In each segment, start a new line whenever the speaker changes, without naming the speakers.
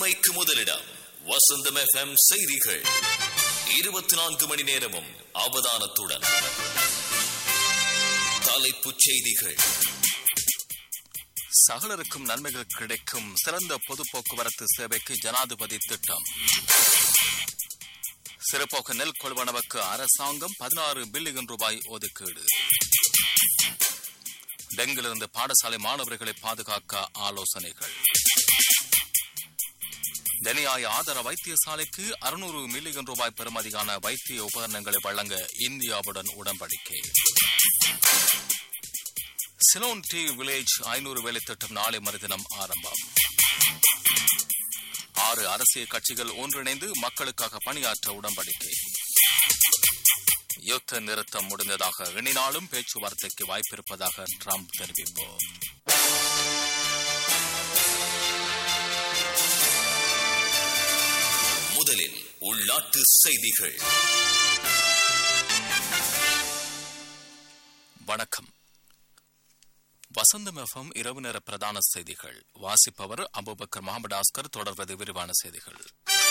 உண்மைக்கு முதலிடம் வசந்தம் எஃப்எம் செய்திகள் இருபத்தி நான்கு மணி நேரமும் அவதானத்துடன் தலைப்புச் செய்திகள்
சகலருக்கும் நன்மைகள் கிடைக்கும் சிறந்த பொது போக்குவரத்து சேவைக்கு ஜனாதிபதி திட்டம் சிறப்போக்கு நெல் கொள்வனவுக்கு அரசாங்கம் பதினாறு பில்லியன் ரூபாய் ஒதுக்கீடு டெங்கிலிருந்து பாடசாலை மாணவர்களை பாதுகாக்க ஆலோசனைகள் தெனியாய ஆதர வைத்தியசாலைக்கு அறுநூறு மில்லியன் ரூபாய் பெறுமதியான வைத்திய உபகரணங்களை வழங்க இந்தியாவுடன் உடன்படிக்கை சிலோன் டி வில்லேஜ் ஐநூறு வேலை திட்டம் நாளை மறுதினம் ஆரம்பம் ஆறு அரசியல் கட்சிகள் ஒன்றிணைந்து மக்களுக்காக பணியாற்ற உடன்படிக்கை யுத்த நிறுத்தம் முடிந்ததாக எண்ணினாலும் பேச்சுவார்த்தைக்கு வாய்ப்பிருப்பதாக ட்ரம்ப் தெரிவிப்பு
முதலில் உள்நாட்டு செய்திகள்
வணக்கம் வசந்தம் எஃப்எம் இரவு நேர பிரதான செய்திகள் வாசிப்பவர் அபுபக்கர் முகமது ஆஸ்கர் தொடர்வது விரிவான செய்திகள்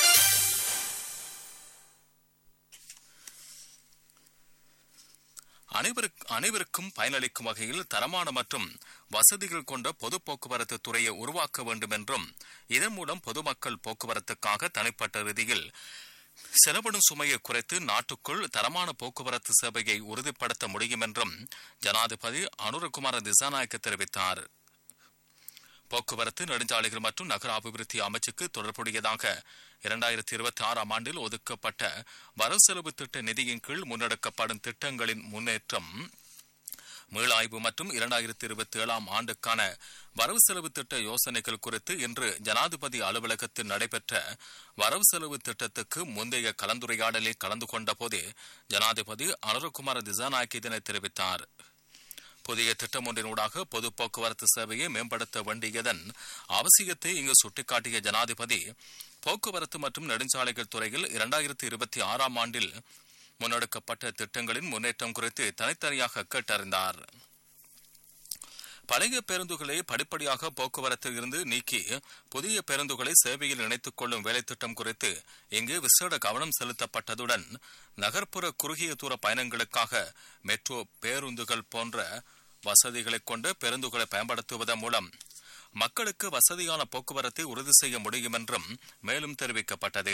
அனைவருக்கு அனைவருக்கும் பயனளிக்கும் வகையில் தரமான மற்றும் வசதிகள் கொண்ட பொது போக்குவரத்து துறையை உருவாக்க வேண்டும் என்றும் இதன் மூலம் பொதுமக்கள் போக்குவரத்துக்காக தனிப்பட்ட ரீதியில் செலவிடும் சுமையை குறைத்து நாட்டுக்குள் தரமான போக்குவரத்து சேவையை உறுதிப்படுத்த முடியும் என்றும் ஜனாதிபதி அனுரகுமார திசாநாயக்க தெரிவித்தார் போக்குவரத்து நெடுஞ்சாலைகள் மற்றும் நகர அபிவிருத்தி அமைச்சுக்கு தொடர்புடையதாக இரண்டாயிரத்தி இருபத்தி ஆறாம் ஆண்டில் ஒதுக்கப்பட்ட வரவு செலவு திட்ட நிதியின் கீழ் முன்னெடுக்கப்படும் திட்டங்களின் முன்னேற்றம் மீளாய்வு மற்றும் இரண்டாயிரத்தி இருபத்தி ஏழாம் ஆண்டுக்கான வரவு செலவு திட்ட யோசனைகள் குறித்து இன்று ஜனாதிபதி அலுவலகத்தில் நடைபெற்ற வரவு செலவு திட்டத்துக்கு முந்தைய கலந்துரையாடலில் கலந்து கொண்ட போதே ஜனாதிபதி அனுரகுமார திசாநாயக் இதனை தெரிவித்தார் புதிய திட்டம் ஒன்றினூடாக பொது போக்குவரத்து சேவையை மேம்படுத்த வேண்டியதன் அவசியத்தை இங்கு சுட்டிக்காட்டிய ஜனாதிபதி போக்குவரத்து மற்றும் நெடுஞ்சாலைகள் துறையில் இரண்டாயிரத்தி இருபத்தி ஆறாம் ஆண்டில் முன்னெடுக்கப்பட்ட திட்டங்களின் முன்னேற்றம் குறித்து தனித்தனியாக கேட்டறிந்தார் பழைய பேருந்துகளை படிப்படியாக போக்குவரத்தில் இருந்து நீக்கி புதிய பேருந்துகளை சேவையில் இணைத்துக் கொள்ளும் வேலைத்திட்டம் குறித்து இங்கு விசேட கவனம் செலுத்தப்பட்டதுடன் நகர்ப்புற குறுகிய தூர பயணங்களுக்காக மெட்ரோ பேருந்துகள் போன்ற வசதிகளை கொண்ட பேருந்துகளை பயன்படுத்துவதன் மூலம் மக்களுக்கு வசதியான போக்குவரத்தை உறுதி செய்ய முடியும் என்றும் மேலும் தெரிவிக்கப்பட்டது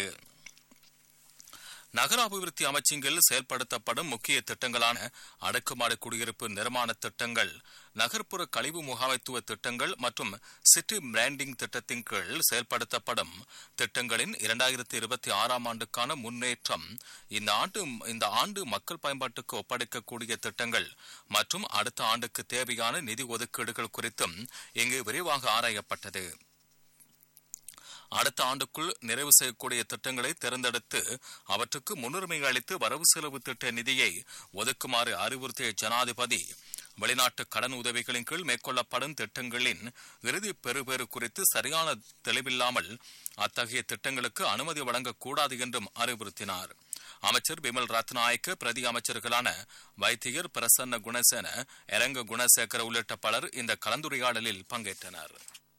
நகர அபிவிருத்தி அமைச்சிங்கில் செயல்படுத்தப்படும் முக்கிய திட்டங்களான அடுக்குமாடி குடியிருப்பு நிர்மாண திட்டங்கள் நகர்ப்புற கழிவு முகாமைத்துவ திட்டங்கள் மற்றும் சிட்டி பிராண்டிங் திட்டத்தின் கீழ் செயல்படுத்தப்படும் திட்டங்களின் இரண்டாயிரத்தி இருபத்தி ஆறாம் ஆண்டுக்கான முன்னேற்றம் இந்த ஆண்டு இந்த ஆண்டு மக்கள் பயன்பாட்டுக்கு ஒப்படைக்கக்கூடிய திட்டங்கள் மற்றும் அடுத்த ஆண்டுக்கு தேவையான நிதி ஒதுக்கீடுகள் குறித்தும் இங்கு விரிவாக ஆராயப்பட்டது அடுத்த ஆண்டுக்குள் நிறைவு செய்யக்கூடிய திட்டங்களை தேர்ந்தெடுத்து அவற்றுக்கு முன்னுரிமை அளித்து வரவு செலவு திட்ட நிதியை ஒதுக்குமாறு அறிவுறுத்திய ஜனாதிபதி வெளிநாட்டு கடன் உதவிகளின் கீழ் மேற்கொள்ளப்படும் திட்டங்களின் இறுதி பெறுபேறு குறித்து சரியான தெளிவில்லாமல் அத்தகைய திட்டங்களுக்கு அனுமதி வழங்கக்கூடாது என்றும் அறிவுறுத்தினார் அமைச்சர் பிமல் ரத்நாயக்க பிரதி அமைச்சர்களான வைத்தியர் பிரசன்ன குணசேன இரங்க குணசேகர உள்ளிட்ட பலர் இந்த கலந்துரையாடலில் பங்கேற்றனர்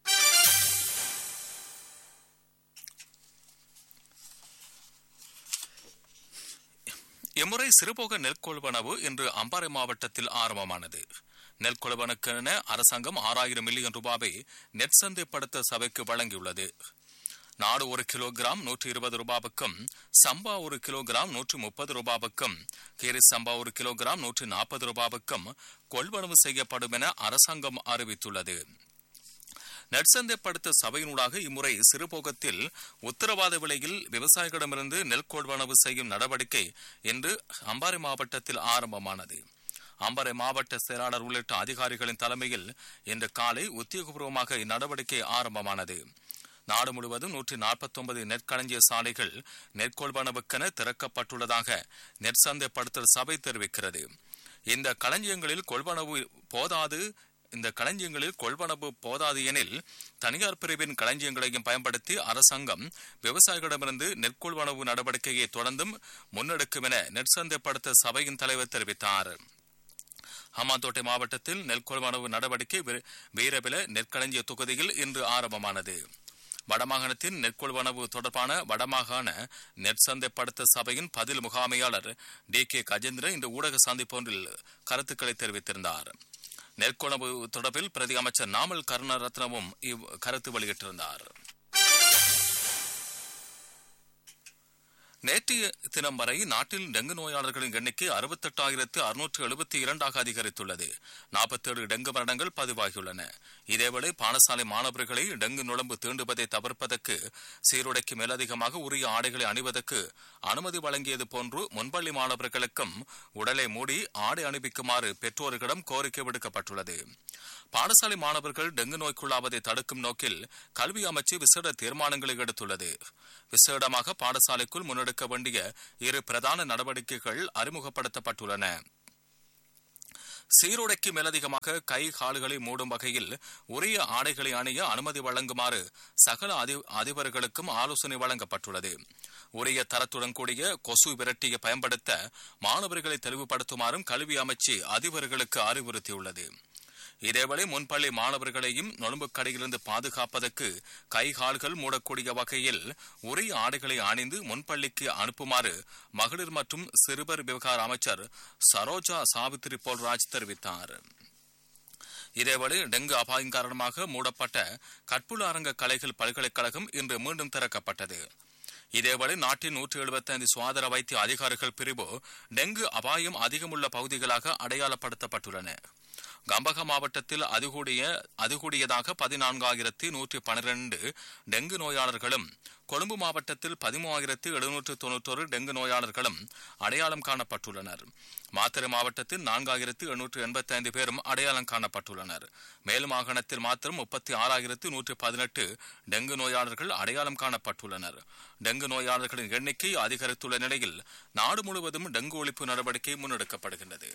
இம்முறை சிறுபோக நெல் கொள்வனவு இன்று அம்பாறை மாவட்டத்தில் ஆரம்பமானது நெல் கொள்வனுக்கென அரசாங்கம் ஆறாயிரம் மில்லியன் ரூபாவை நெற் சந்தைப்படுத்த சபைக்கு வழங்கியுள்ளது நாடு ஒரு கிலோகிராம் நூற்றி இருபது ரூபாவுக்கும் சம்பா ஒரு கிலோகிராம் நூற்றி முப்பது ரூபாவுக்கும் கீரி சம்பா ஒரு கிலோகிராம் நூற்றி நாற்பது ரூபாவுக்கும் கொள்வனவு செய்யப்படும் என அரசாங்கம் அறிவித்துள்ளது நெற்சந்தைப்படுத்த சபையினூடாக இம்முறை சிறுபோகத்தில் உத்தரவாத விலையில் விவசாயிகளிடமிருந்து நெல் கொள்வனவு செய்யும் நடவடிக்கை இன்று அம்பாறை மாவட்டத்தில் ஆரம்பமானது அம்பாறை மாவட்ட செயலாளர் உள்ளிட்ட அதிகாரிகளின் தலைமையில் இன்று காலை உத்தியோகபூர்வமாக இந்நடவடிக்கை ஆரம்பமானது நாடு முழுவதும் நூற்றி நாற்பத்தி ஒன்பது நெற்களஞ்சிய சாலைகள் நெற்கொள்வனவுக்கென திறக்கப்பட்டுள்ளதாக நெற்சந்தைப்படுத்தல் சபை தெரிவிக்கிறது இந்த களஞ்சியங்களில் கொள்வனவு போதாது இந்த களஞ்சியங்களில் கொள்வனவு போதாது எனில் தனியார் பிரிவின் களஞ்சியங்களையும் பயன்படுத்தி அரசாங்கம் விவசாயிகளிடமிருந்து நெற்கொள்வனவு நடவடிக்கையை தொடர்ந்தும் முன்னெடுக்கும் என நெற்சந்தைப்படுத்த சபையின் தலைவர் தெரிவித்தார் ஹமாந்தோட்டை மாவட்டத்தில் நெல் கொள்வனவு நடவடிக்கை வீரபில நெற்களஞ்சிய தொகுதியில் இன்று ஆரம்பமானது வடமாகாணத்தின் நெற்கொள்வனவு தொடர்பான வடமாகாண நெற்சந்தைப்படுத்த சபையின் பதில் முகாமையாளர் டி கே கஜேந்திரன் இந்த ஊடக சந்திப்பொன்றில் கருத்துக்களை தெரிவித்திருந்தார் நெற்கொணவு தொடர்பில் பிரதி அமைச்சர் நாமல் கருணரத்னவும் இவ் கருத்து வெளியிட்டிருந்தார் நேற்றைய தினம் வரை நாட்டில் டெங்கு நோயாளர்களின் எண்ணிக்கை அறுபத்தெட்டாயிரத்து அறுநூற்று எழுபத்தி இரண்டாக அதிகரித்துள்ளது நாற்பத்தேழு டெங்கு மரணங்கள் பதிவாகியுள்ளன இதேவேளை பாடசாலை மாணவர்களை டெங்கு நுழம்பு தீண்டுவதை தவிர்ப்பதற்கு சீருடைக்கு மேலதிகமாக உரிய ஆடைகளை அணிவதற்கு அனுமதி வழங்கியது போன்று முன்பள்ளி மாணவர்களுக்கும் உடலை மூடி ஆடை அணிவிக்குமாறு பெற்றோர்களிடம் கோரிக்கை விடுக்கப்பட்டுள்ளது பாடசாலை மாணவர்கள் டெங்கு நோய்க்குள்ளாவதை தடுக்கும் நோக்கில் கல்வி அமைச்சு விசேட தீர்மானங்களை எடுத்துள்ளது விசேடமாக பாடசாலைக்குள் முன்னெடுக்க வேண்டிய இரு பிரதான நடவடிக்கைகள் அறிமுகப்படுத்தப்பட்டுள்ளன சீருடைக்கு மேலதிகமாக கை கால்களை மூடும் வகையில் உரிய ஆடைகளை அணிய அனுமதி வழங்குமாறு சகல அதி அதிபர்களுக்கும் ஆலோசனை வழங்கப்பட்டுள்ளது உரிய தரத்துடன் கூடிய கொசு விரட்டியை பயன்படுத்த மாணவர்களை தெளிவுபடுத்துமாறும் கல்வி அமைச்சு அதிபர்களுக்கு அறிவுறுத்தியுள்ளது இதேவேளை முன்பள்ளி மாணவர்களையும் நொழும்பு கடையிலிருந்து பாதுகாப்பதற்கு கை கால்கள் மூடக்கூடிய வகையில் உரிய ஆடைகளை அணிந்து முன்பள்ளிக்கு அனுப்புமாறு மகளிர் மற்றும் சிறுவர் விவகார அமைச்சர் சரோஜா சாவித்திரி போல்ராஜ் தெரிவித்தார் இதேவேளை டெங்கு அபாயம் காரணமாக மூடப்பட்ட கற்புல அரங்க கலைகள் பல்கலைக்கழகம் இன்று மீண்டும் திறக்கப்பட்டது இதேவேளை நாட்டின் நூற்றி எழுபத்தி ஐந்து சுகாதார வைத்திய அதிகாரிகள் பிரிவு டெங்கு அபாயம் அதிகமுள்ள பகுதிகளாக அடையாளப்படுத்தப்பட்டுள்ளன கம்பக மாவட்டத்தில் அதிகூடிய அதிகூடியதாக பதினான்காயிரத்தி நூற்றி பனிரெண்டு டெங்கு நோயாளர்களும் கொழும்பு மாவட்டத்தில் பதிமூவாயிரத்து எழுநூற்று தொன்னூற்றொரு டெங்கு நோயாளர்களும் அடையாளம் காணப்பட்டுள்ளனர் மாத்திரை மாவட்டத்தில் நான்காயிரத்து எண்ணூற்று எண்பத்தி ஐந்து பேரும் அடையாளம் காணப்பட்டுள்ளனர் மேல் மாகாணத்தில் மாத்திரம் முப்பத்தி ஆறாயிரத்து நூற்று பதினெட்டு டெங்கு நோயாளர்கள் அடையாளம் காணப்பட்டுள்ளனர் டெங்கு நோயாளர்களின் எண்ணிக்கை அதிகரித்துள்ள நிலையில் நாடு முழுவதும் டெங்கு ஒழிப்பு நடவடிக்கை முன்னெடுக்கப்படுகின்றது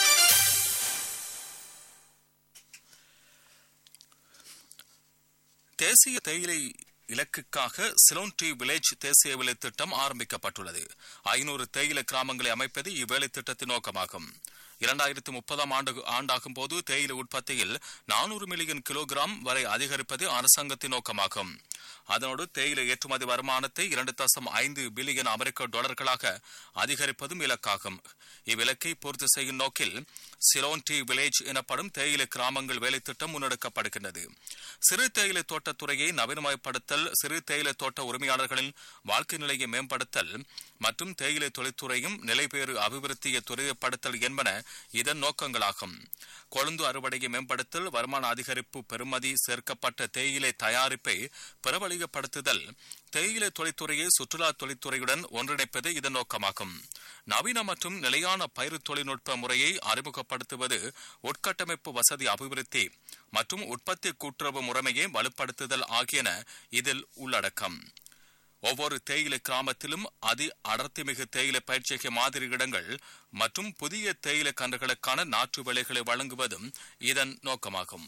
தேசிய தேயிலை இலக்குக்காக சிலோன் டி வில்லேஜ் தேசிய வேலை திட்டம் ஆரம்பிக்கப்பட்டுள்ளது ஐநூறு தேயிலை கிராமங்களை அமைப்பது இவ்வேலை திட்டத்தின் நோக்கமாகும் இரண்டாயிரத்தி முப்பதாம் ஆண்டு ஆண்டாகும் போது தேயிலை உற்பத்தியில் நானூறு மில்லியன் கிலோகிராம் வரை அதிகரிப்பது அரசாங்கத்தின் நோக்கமாகும் அதனோடு தேயிலை ஏற்றுமதி வருமானத்தை இரண்டு தசம் ஐந்து பில்லியன் அமெரிக்க டாலர்களாக அதிகரிப்பதும் இலக்காகும் இவ்விலக்கை பூர்த்தி செய்யும் நோக்கில் சிலோன் டி வில்லேஜ் எனப்படும் தேயிலை கிராமங்கள் வேலை திட்டம் முன்னெடுக்கப்படுகின்றது சிறு தேயிலை தோட்டத்துறையை நவீனமயப்படுத்தல் சிறு தேயிலை தோட்ட உரிமையாளர்களின் வாழ்க்கை நிலையை மேம்படுத்தல் மற்றும் தேயிலை தொழில்துறையும் நிலைபேறு அபிவிருத்தியை துரிதப்படுத்தல் என்பன இதன் நோக்கங்களாகும் கொழுந்து அறுவடையை மேம்படுத்தல் வருமான அதிகரிப்பு பெறுமதி சேர்க்கப்பட்ட தேயிலை தயாரிப்பை பிரபலியப்படுத்துதல் தேயிலை தொழில்துறையை சுற்றுலா தொழில்துறையுடன் ஒன்றிணைப்பது இதன் நோக்கமாகும் நவீன மற்றும் நிலையான பயிர் தொழில்நுட்ப முறையை அறிமுகப்படுத்துவது உட்கட்டமைப்பு வசதி அபிவிருத்தி மற்றும் உற்பத்தி கூட்டுறவு முறைமையை வலுப்படுத்துதல் ஆகியன இதில் உள்ளடக்கம் ஒவ்வொரு தேயிலை கிராமத்திலும் அதி அடர்த்திமிகு தேயிலை பயிற்சிக்கு மாதிரி இடங்கள் மற்றும் புதிய தேயிலை கன்றுகளுக்கான நாற்று விலைகளை வழங்குவதும் இதன் நோக்கமாகும்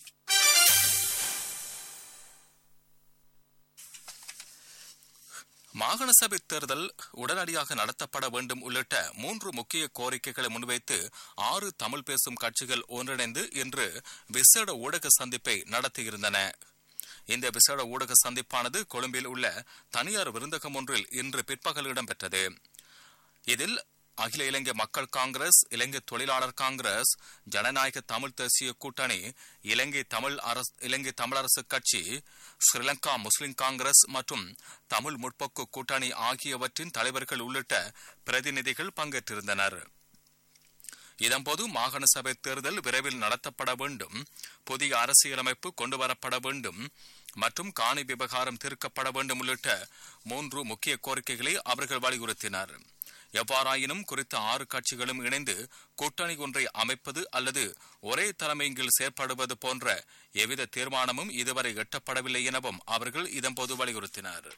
மாகாண சபை தேர்தல் உடனடியாக நடத்தப்பட வேண்டும் உள்ளிட்ட மூன்று முக்கிய கோரிக்கைகளை முன்வைத்து ஆறு தமிழ் பேசும் கட்சிகள் ஒன்றிணைந்து இன்று விசேட ஊடக சந்திப்பை நடத்தியிருந்தன இந்த விசேட ஊடக சந்திப்பானது கொழும்பில் உள்ள தனியார் விருந்தகம் ஒன்றில் இன்று பிற்பகல் இடம்பெற்றது இதில் அகில இலங்கை மக்கள் காங்கிரஸ் இலங்கை தொழிலாளர் காங்கிரஸ் ஜனநாயக தமிழ் தேசிய கூட்டணி இலங்கை தமிழ் அரசு இலங்கை தமிழரசு கட்சி ஸ்ரீலங்கா முஸ்லிம் காங்கிரஸ் மற்றும் தமிழ் முற்போக்கு கூட்டணி ஆகியவற்றின் தலைவர்கள் உள்ளிட்ட பிரதிநிதிகள் பங்கேற்றிருந்தனர் இதன்போது மாகாண சபை தேர்தல் விரைவில் நடத்தப்பட வேண்டும் புதிய அரசியலமைப்பு கொண்டுவரப்பட வேண்டும் மற்றும் காணி விவகாரம் தீர்க்கப்பட வேண்டும் உள்ளிட்ட மூன்று முக்கிய கோரிக்கைகளை அவர்கள் வலியுறுத்தினர் எவ்வாறாயினும் குறித்த ஆறு கட்சிகளும் இணைந்து கூட்டணி ஒன்றை அமைப்பது அல்லது ஒரே தலைமையின் கீழ் செயற்படுவது போன்ற எவ்வித தீர்மானமும் இதுவரை எட்டப்படவில்லை எனவும் அவர்கள் இதன்போது வலியுறுத்தினர்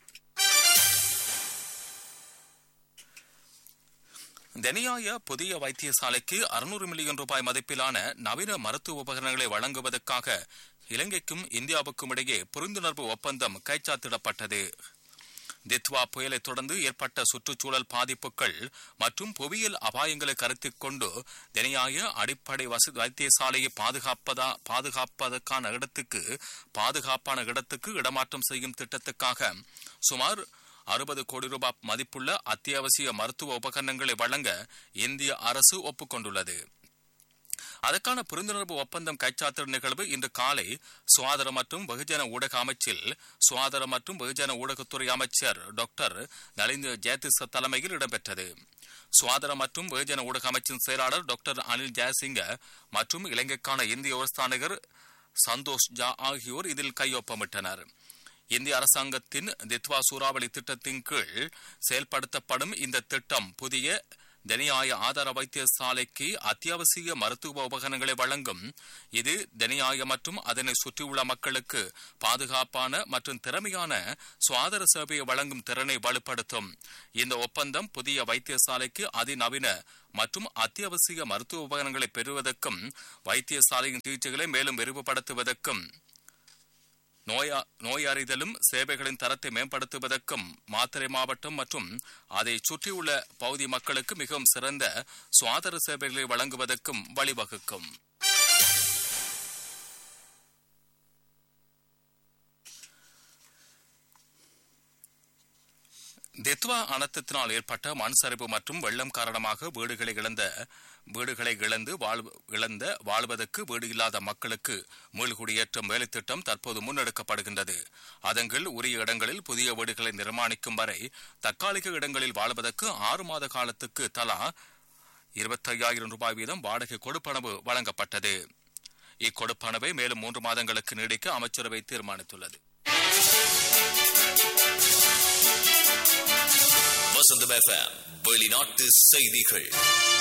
தெனியாய புதிய வைத்தியசாலைக்கு அறுநூறு மில்லியன் ரூபாய் மதிப்பிலான நவீன மருத்துவ உபகரணங்களை வழங்குவதற்காக இலங்கைக்கும் இந்தியாவுக்கும் இடையே புரிந்துணர்வு ஒப்பந்தம் கைச்சாத்திடப்பட்டது தித்வா புயலை தொடர்ந்து ஏற்பட்ட சுற்றுச்சூழல் பாதிப்புகள் மற்றும் புவியியல் அபாயங்களை கருத்தில் கொண்டு தினையாய அடிப்படை வசதி வைத்தியசாலையை பாதுகாப்பதா பாதுகாப்பதற்கான இடத்துக்கு பாதுகாப்பான இடத்துக்கு இடமாற்றம் செய்யும் திட்டத்துக்காக சுமார் அறுபது கோடி ரூபாய் மதிப்புள்ள அத்தியாவசிய மருத்துவ உபகரணங்களை வழங்க இந்திய அரசு ஒப்புக்கொண்டுள்ளது அதற்கான புரிந்துணர்வு ஒப்பந்தம் கைச்சாத்திடும் நிகழ்வு இன்று காலை சுகாதார மற்றும் வெகுஜன ஊடக அமைச்சில் சுகாதார மற்றும் வெகுஜன ஊடகத்துறை அமைச்சர் டாக்டர் நலிந்த ஜெயதிச தலைமையில் இடம்பெற்றது சுகாதார மற்றும் வெகுஜன ஊடக அமைச்சின் செயலாளர் டாக்டர் அனில் ஜெயசிங்க மற்றும் இலங்கைக்கான இந்திய உயர்ஸ்தானிகர் சந்தோஷ் ஜா ஆகியோர் இதில் கையொப்பமிட்டனர் இந்திய அரசாங்கத்தின் தித்வா சூறாவளி திட்டத்தின் கீழ் செயல்படுத்தப்படும் இந்த திட்டம் புதிய தனியாய ஆதார வைத்தியசாலைக்கு அத்தியாவசிய மருத்துவ உபகரணங்களை வழங்கும் இது தனியாய மற்றும் அதனை சுற்றியுள்ள மக்களுக்கு பாதுகாப்பான மற்றும் திறமையான சுகாதார சேவையை வழங்கும் திறனை வலுப்படுத்தும் இந்த ஒப்பந்தம் புதிய வைத்தியசாலைக்கு அதிநவீன மற்றும் அத்தியாவசிய மருத்துவ உபகரணங்களை பெறுவதற்கும் வைத்தியசாலையின் சிகிச்சைகளை மேலும் விரிவுபடுத்துவதற்கும் நோயா நோய் அறிதலும் சேவைகளின் தரத்தை மேம்படுத்துவதற்கும் மாத்தறை மாவட்டம் மற்றும் அதை சுற்றியுள்ள பகுதி மக்களுக்கு மிகவும் சிறந்த சுகாதார சேவைகளை வழங்குவதற்கும் வழிவகுக்கும் தெத்வா அனர்த்தத்தினால் ஏற்பட்ட மண் சரிவு மற்றும் வெள்ளம் காரணமாக வீடுகளை இழந்த வீடுகளை இழந்து வாழ்- இழந்த வாழ்வதற்கு வீடு இல்லாத மக்களுக்கு மீள்குடியேற்றம் வேலைத்திட்டம் தற்போது முன்னெடுக்கப்படுகின்றது அதன் கீழ் உரிய இடங்களில் புதிய வீடுகளை நிர்மாணிக்கும் வரை தற்காலிக இடங்களில் வாழ்வதற்கு ஆறு மாத காலத்துக்கு தலா இருபத்தையாயிரம் ரூபாய் வீதம் வாடகை கொடுப்பனவு வழங்கப்பட்டது இக்கொடுப்பனவை மேலும் மூன்று மாதங்களுக்கு நீடிக்க அமைச்சரவை தீர்மானித்துள்ளது
வசந்தம் எஃப்எம் வெளிநாட்டு செய்திகள்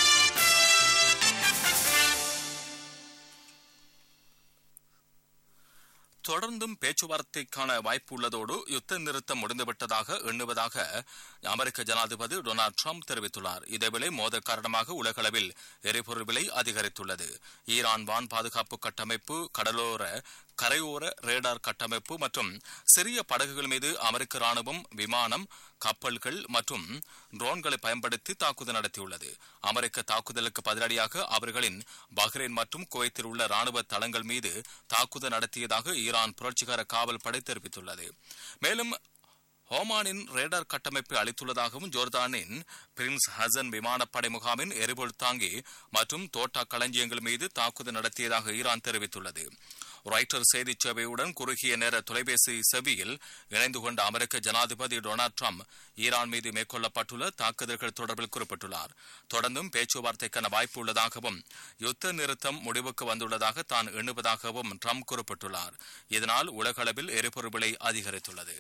தொடர்ந்தும் பேச்சுவார்த்தைக்கான வாய்ப்பு உள்ளதோடு யுத்த நிறுத்தம் முடிந்துவிட்டதாக எண்ணுவதாக அமெரிக்க ஜனாதிபதி டொனால்டு ட்ரம்ப் தெரிவித்துள்ளார் இதேவேளை மோதல் காரணமாக உலகளவில் எரிபொருள் விலை அதிகரித்துள்ளது ஈரான் வான் பாதுகாப்பு கட்டமைப்பு கடலோர கரையோர ரேடார் கட்டமைப்பு மற்றும் சிறிய படகுகள் மீது அமெரிக்க ராணுவம் விமானம் கப்பல்கள் மற்றும் ட்ரோன்களை பயன்படுத்தி தாக்குதல் நடத்தியுள்ளது அமெரிக்க தாக்குதலுக்கு பதிலடியாக அவர்களின் பஹ்ரைன் மற்றும் குவைத்தில் உள்ள ராணுவ தளங்கள் மீது தாக்குதல் நடத்தியதாக ஈரான் புரட்சிகர காவல் படை தெரிவித்துள்ளது மேலும் ஓமானின் ரேடார் கட்டமைப்பை அளித்துள்ளதாகவும் ஜோர்தானின் பிரின்ஸ் ஹசன் விமானப்படை முகாமின் எரிபொருள் தாங்கி மற்றும் தோட்டா களஞ்சியங்கள் மீது தாக்குதல் நடத்தியதாக ஈரான் தெரிவித்துள்ளது ராய்டர் செய்திச் சேவையுடன் குறுகிய நேர தொலைபேசி செவியில் இணைந்து கொண்ட அமெரிக்க ஜனாதிபதி டொனால்டு ட்ரம்ப் ஈரான் மீது மேற்கொள்ளப்பட்டுள்ள தாக்குதல்கள் தொடர்பில் குறிப்பிட்டுள்ளார் தொடர்ந்தும் பேச்சுவார்த்தைக்கான வாய்ப்பு உள்ளதாகவும் யுத்த நிறுத்தம் முடிவுக்கு வந்துள்ளதாக தான் எண்ணுவதாகவும் ட்ரம்ப் குறிப்பிட்டுள்ளார் இதனால் உலகளவில் எரிபொருள் விலை அதிகரித்துள்ளது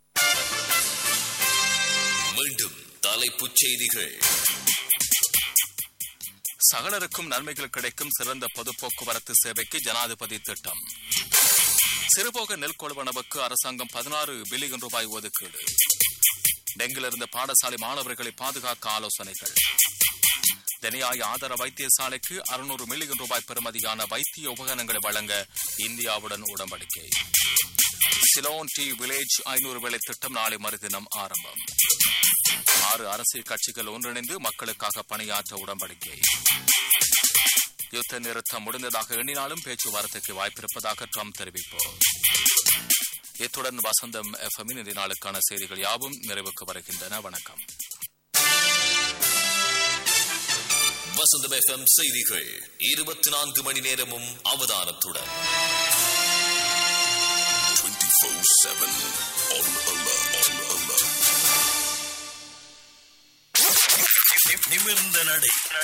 மீண்டும் தலைப்புச் செய்திகள்
சகலருக்கும் நன்மைகள் கிடைக்கும் சிறந்த பொது போக்குவரத்து சேவைக்கு ஜனாதிபதி திட்டம் சிறுபோக நெல் கொள்வனவுக்கு அரசாங்கம் பதினாறு பில்லியன் ரூபாய் ஒதுக்கீடு டெங்கிலிருந்து பாடசாலை மாணவர்களை பாதுகாக்க ஆலோசனைகள் தனியாய ஆதார வைத்தியசாலைக்கு அறுநூறு மில்லியன் ரூபாய் பெறுமதியான வைத்திய உபகரணங்களை வழங்க இந்தியாவுடன் உடன்படிக்கை சிலோன் டி வில்லேஜ் ஐநூறு வேலை திட்டம் நாளை மறுதினம் ஆரம்பம் ஆறு அரசியல் கட்சிகள் ஒன்றிணைந்து மக்களுக்காக பணியாற்ற உடன்படிக்கை யுத்த நிறுத்தம் முடிந்ததாக எண்ணினாலும் பேச்சுவார்த்தைக்கு வாய்ப்பிருப்பதாக ட்ரம்ப் தெரிவிப்பு இத்துடன் வசந்தம் எஃப்எம்மின் இந்த நாளுக்கான செய்திகள் யாவும் நிறைவுக்கு வருகின்றன வணக்கம்
வசந்தம் எஃப்எம் செய்திகள் இருபத்தி நான்கு மணி நேரமும் அவதானத்துடன்
24-7 on alert. On alert.
நிமிர்ந்த நடை